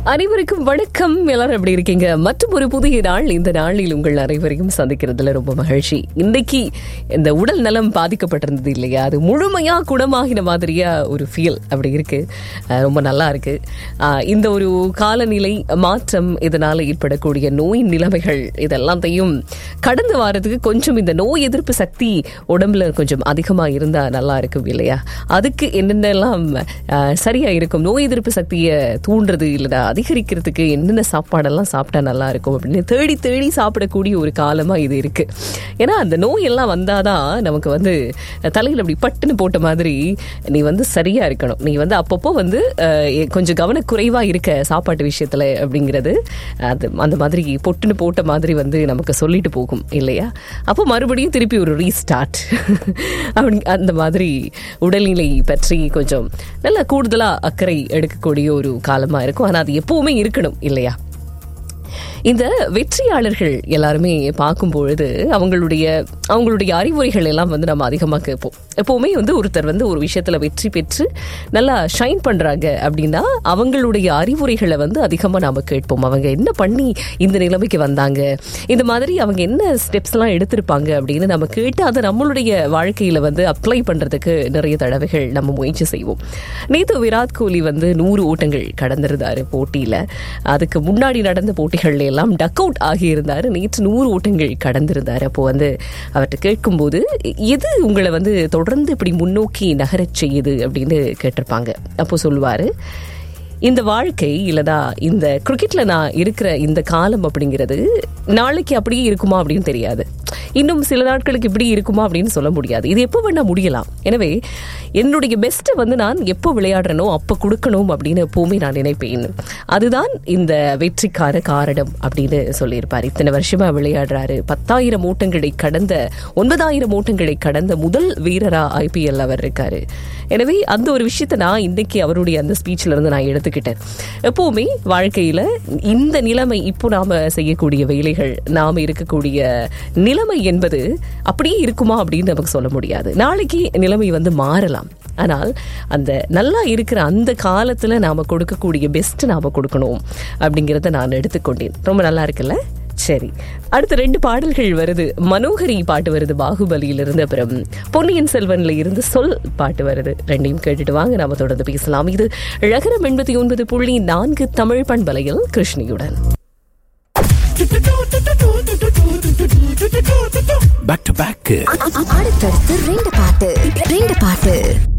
அனைவருக்கும் வணக்கம் எல்லாரும் எப்படி இருக்கீங்க மற்றும் ஒரு புதிய நாள் இந்த நாளில் உங்கள் அனைவரையும் சந்திக்கிறதுல ரொம்ப மகிழ்ச்சி இன்னைக்கு இந்த உடல் நலம் பாதிக்கப்பட்டிருந்தது இல்லையா அது முழுமையா குணமாகின மாதிரியா ஒரு ஃபீல் அப்படி இருக்கு அஹ் ரொம்ப நல்லா இருக்கு அஹ் இந்த ஒரு காலநிலை மாற்றம் இதனால ஏற்படக்கூடிய நோய் நிலைமைகள் இதெல்லாத்தையும் கடந்து வாரத்துக்கு கொஞ்சம் இந்த நோய் எதிர்ப்பு சக்தி உடம்புல கொஞ்சம் அதிகமா இருந்தா நல்லா இருக்கும் இல்லையா அதுக்கு என்னென்னலாம் அஹ், சரியா இருக்கும் நோய் எதிர்ப்பு சக்தியை தூண்டுறது இல்லைனா அதிகரிக்கிறதுக்கு என்னென்ன சாப்பாடெல்லாம் சாப்பிட்டா நல்லா இருக்கும் அப்படின்னு தேடி தேடி சாப்பிடக்கூடிய ஒரு காலமா இது இருக்கு ஏன்னா அந்த நோய் எல்லாம் வந்தாதான் நமக்கு வந்து தலையில் அப்படி பட்டுன்னு போட்ட மாதிரி நீ வந்து சரியா இருக்கணும் நீ வந்து அப்பப்போ வந்து அஹ், கொஞ்சம் கவனக்குறைவா இருக்க சாப்பாட்டு விஷயத்துல அப்படிங்கிறது அது அந்த மாதிரி பொட்டுன்னு போட்ட மாதிரி வந்து நமக்கு சொல்லிட்டு போகும் இல்லையா அப்போ மறுபடியும் திருப்பி ஒரு ரீஸ்டார்ட் அப்படி அந்த மாதிரி உடல்நிலை பற்றி கொஞ்சம் நல்ல கூடுதலா அக்கறை எடுக்கக்கூடிய ஒரு காலமா இருக்கும் ஆனா அது எப்பவுமே இருக்கணும் இல்லையா இந்த வெற்றியாளர்கள் எல்லாருமே பார்க்கும் பொழுது அவங்களுடைய அவங்களுடைய அறிவுரைகள் எல்லாம் வந்து நம்ம அதிகமாக கேட்போம் எப்பவுமே வந்து ஒருத்தர் வந்து ஒரு விஷயத்துல வெற்றி பெற்று நல்லா ஷைன் பண்றாங்க அப்படின்னா அவங்களுடைய அறிவுரைகளை வந்து அதிகமாக நாம கேட்போம் அவங்க என்ன பண்ணி இந்த நிலைமைக்கு வந்தாங்க இந்த மாதிரி அவங்க என்ன ஸ்டெப்ஸ் எல்லாம் எடுத்திருப்பாங்க அப்படின்னு நம்ம கேட்டு அதை நம்மளுடைய வாழ்க்கையில வந்து அப்ளை பண்றதுக்கு நிறைய தடவைகள் நம்ம முயற்சி செய்வோம் நேத்து விராட் கோலி வந்து நூறு ஓட்டங்கள் கடந்திருந்தாரு போட்டியில அதுக்கு முன்னாடி நடந்த போட்டிகள்ல எல்லாம் டக் அவுட் ஆகியிருந்தாரு நேற்று நூறு ஓட்டங்கள் கடந்திருந்தாரு அப்போ வந்து அவர்கிட்ட கேட்கும்போது எது உங்களை வந்து தொடர்ந்து இப்படி முன்னோக்கி நகரச் செய்யுது அப்படின்னு கேட்டிருப்பாங்க அப்போ சொல்லுவாரு இந்த வாழ்க்கை இல்லதா இந்த கிரிக்கெட்ல நான் இருக்கிற இந்த காலம் அப்படிங்கிறது நாளைக்கு அப்படியே இருக்குமா அப்படின்னு தெரியாது இன்னும் சில நாட்களுக்கு இப்படி இருக்குமா அப்படின்னு சொல்ல முடியாது இது எப்போ வேணா முடியலாம் எனவே என்னுடைய பெஸ்ட்டை வந்து நான் எப்போ விளையாடுறனோ அப்போ கொடுக்கணும் அப்படின்னு எப்பவுமே நான் நினைப்பேன் அதுதான் இந்த வெற்றிக்கான காரணம் அப்படின்னு சொல்லியிருப்பார் இத்தனை வருஷமா விளையாடுறாரு பத்தாயிரம் ஓட்டங்களை கடந்த ஒன்பதாயிரம் ஓட்டங்களை கடந்த முதல் வீரரா ஐபிஎல் அவர் இருக்காரு எனவே அந்த ஒரு விஷயத்தை நான் இன்னைக்கு அவருடைய அந்த ஸ்பீச்ல இருந்து நான் எடுத்துக்கிட்டேன் எப்பவுமே வாழ்க்கையில இந்த நிலைமை இப்போ நாம செய்யக்கூடிய வேலைகள் நாம இருக்கக்கூடிய நிலைமை என்பது அப்படியே இருக்குமா அப்படின்னு நமக்கு சொல்ல முடியாது நாளைக்கு நிலைமை வந்து மாறலாம் ஆனால் அந்த நல்லா இருக்கிற அந்த காலத்துல நாம கொடுக்கக்கூடிய பெஸ்ட் நாம கொடுக்கணும் அப்படிங்கிறத நான் எடுத்துக்கொண்டேன் ரொம்ப நல்லா இருக்குல்ல சரி அடுத்த ரெண்டு பாடல்கள் வருது மனோகரி பாட்டு வருது பாகுபலியில இருந்து அப்புறம் பொன்னியின் செல்வன்ல இருந்து சொல் பாட்டு வருது ரெண்டையும் கேட்டுட்டு வாங்க நாம தொடர்ந்து பேசலாம் இது ழகரம் எண்பத்தி ஒன்பது புள்ளி நான்கு தமிழ் பண்பலையில் கிருஷ்ணியுடன் பேக் டு பேக் அடுத்தடுத்து ரெண்டு பாட்டு ரெண்டு பாட்டு